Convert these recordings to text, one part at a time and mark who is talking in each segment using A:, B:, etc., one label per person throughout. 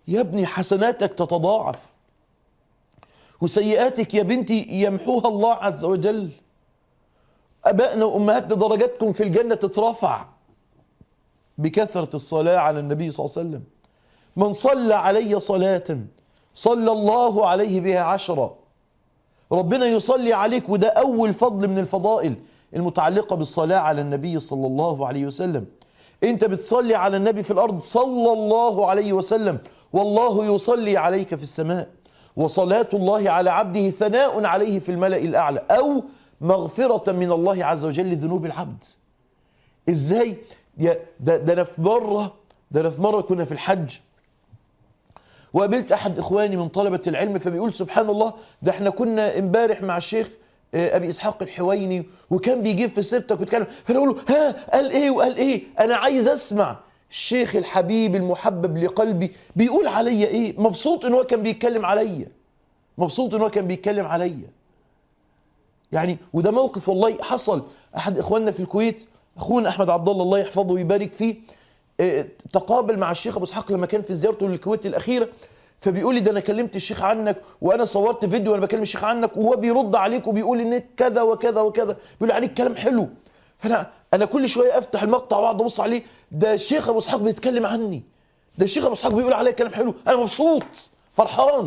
A: يا ابني حسناتك تتضاعف وسيئاتك يا بنتي يمحوها الله عز وجل أبائنا وأمهاتنا درجاتكم في الجنة تترفع بكثرة الصلاة على النبي صلى الله عليه وسلم من صلى علي صلاة صلى الله عليه بها عشرة ربنا يصلي عليك وده أول فضل من الفضائل المتعلقة بالصلاة على النبي صلى الله عليه وسلم انت بتصلي على النبي في الأرض صلى الله عليه وسلم والله يصلي عليك في السماء وصلاة الله على عبده ثناء عليه في الملأ الأعلى أو مغفرة من الله عز وجل لذنوب العبد ازاي يا ده, ده انا في مرة ده انا في مرة كنا في الحج وقابلت احد اخواني من طلبة العلم فبيقول سبحان الله ده احنا كنا امبارح مع الشيخ ابي اسحاق الحويني وكان بيجيب في سيرتك ويتكلم فانا اقول له ها قال ايه وقال ايه انا عايز اسمع الشيخ الحبيب المحبب لقلبي بيقول عليا ايه مبسوط ان هو كان بيتكلم عليا مبسوط ان هو كان بيتكلم عليا يعني وده موقف والله حصل احد اخواننا في الكويت اخونا احمد عبد الله الله يحفظه ويبارك فيه اه تقابل مع الشيخ ابو اسحاق لما كان في زيارته للكويت الاخيره فبيقول لي ده انا كلمت الشيخ عنك وانا صورت فيديو وانا بكلم الشيخ عنك وهو بيرد عليك وبيقول انك كذا وكذا وكذا بيقول عليك كلام حلو فانا انا كل شويه افتح المقطع واقعد ابص عليه ده الشيخ ابو اسحاق بيتكلم عني ده الشيخ ابو اسحاق بيقول عليا كلام حلو انا مبسوط فرحان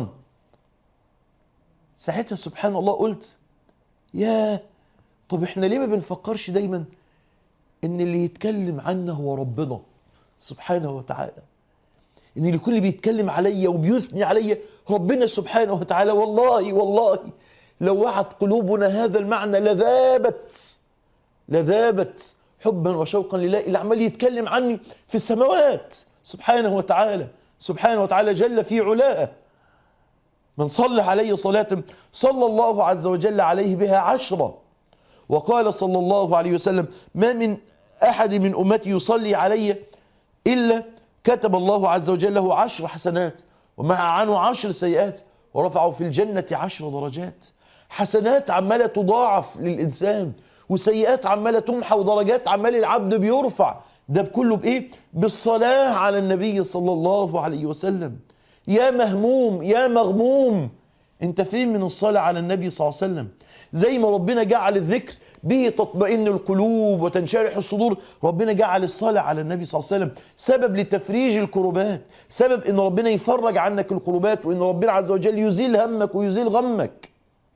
A: ساعتها سبحان الله قلت يا طب احنا ليه ما بنفكرش دايما ان اللي يتكلم عنا هو ربنا سبحانه وتعالى ان اللي كل بيتكلم عليا وبيثني عليا ربنا سبحانه وتعالى والله والله لو وعت قلوبنا هذا المعنى لذابت لذابت حبا وشوقا لله اللي عمال يتكلم عني في السماوات سبحانه وتعالى سبحانه وتعالى جل في علاه من صلى عليه صلاة صلى الله عز وجل عليه بها عشرة وقال صلى الله عليه وسلم ما من أحد من أمتي يصلي علي إلا كتب الله عز وجل له عشر حسنات ومع عنه عشر سيئات ورفعه في الجنة عشر درجات حسنات عمالة تضاعف للإنسان وسيئات عمالة تمحى ودرجات عمال العبد بيرفع ده بكله بإيه؟ بالصلاة على النبي صلى الله عليه وسلم يا مهموم يا مغموم انت فين من الصلاة على النبي صلى الله عليه وسلم زي ما ربنا جعل الذكر به تطمئن القلوب وتنشرح الصدور ربنا جعل الصلاة على النبي صلى الله عليه وسلم سبب لتفريج الكروبات سبب ان ربنا يفرج عنك الكروبات وان ربنا عز وجل يزيل همك ويزيل غمك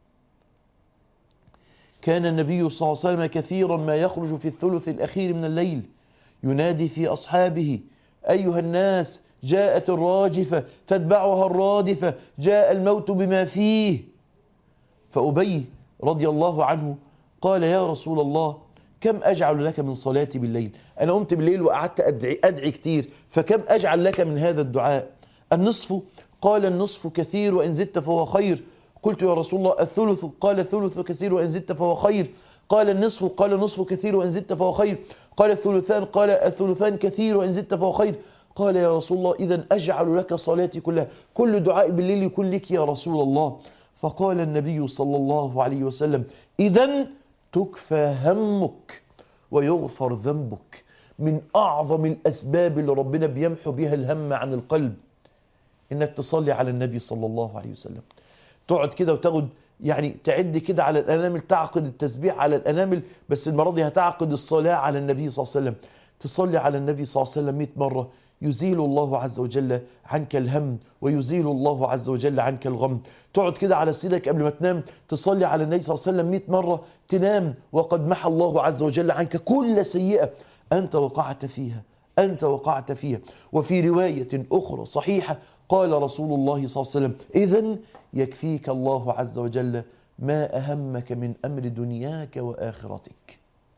A: كان النبي صلى الله عليه وسلم كثيرا ما يخرج في الثلث الأخير من الليل ينادي في أصحابه أيها الناس جاءت الراجفة تتبعها الرادفة جاء الموت بما فيه فأبي رضي الله عنه قال يا رسول الله كم أجعل لك من صلاتي بالليل أنا قمت بالليل وقعدت أدعي, أدعي كتير فكم أجعل لك من هذا الدعاء النصف قال النصف كثير وإن زدت فهو خير قلت يا رسول الله الثلث قال الثلث كثير وإن زدت فهو خير قال النصف قال النصف كثير وإن زدت فهو خير قال الثلثان قال الثلثان كثير وإن زدت فهو خير قال يا رسول الله إذا أجعل لك صلاتي كلها كل دعاء بالليل يكون لك يا رسول الله فقال النبي صلى الله عليه وسلم إذا تكفى همك ويغفر ذنبك من أعظم الأسباب اللي ربنا بيمحو بها الهم عن القلب إنك تصلي على النبي صلى الله عليه وسلم تقعد كده وتاخد يعني تعد كده على الأنامل تعقد التسبيح على الأنامل بس المرة دي هتعقد الصلاة على النبي صلى الله عليه وسلم تصلي على النبي صلى الله عليه وسلم 100 مرة يزيل الله عز وجل عنك الهم ويزيل الله عز وجل عنك الغم تقعد كده على سيدك قبل ما تنام تصلي على النبي صلى الله عليه وسلم 100 مرة تنام وقد محى الله عز وجل عنك كل سيئة أنت وقعت فيها أنت وقعت فيها وفي رواية أخرى صحيحة قال رسول الله صلى الله عليه وسلم إذا يكفيك الله عز وجل ما أهمك من أمر دنياك وآخرتك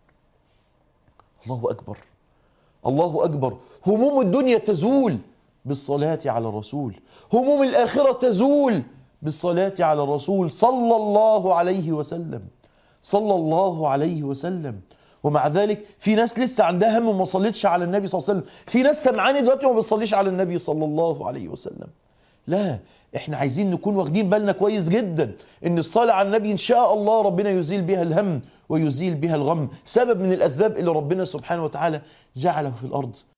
A: الله أكبر الله أكبر هموم الدنيا تزول بالصلاة على الرسول هموم الآخرة تزول بالصلاة على الرسول صلى الله عليه وسلم صلى الله عليه وسلم ومع ذلك في ناس لسه عندها هم وما صلتش على النبي صلى الله عليه وسلم في ناس سمعاني دلوقتي وما بتصليش على النبي صلى الله عليه وسلم لا احنا عايزين نكون واخدين بالنا كويس جدا ان الصلاة على النبي ان شاء الله ربنا يزيل بها الهم ويزيل بها الغم سبب من الاسباب اللي ربنا سبحانه وتعالى جعله في الارض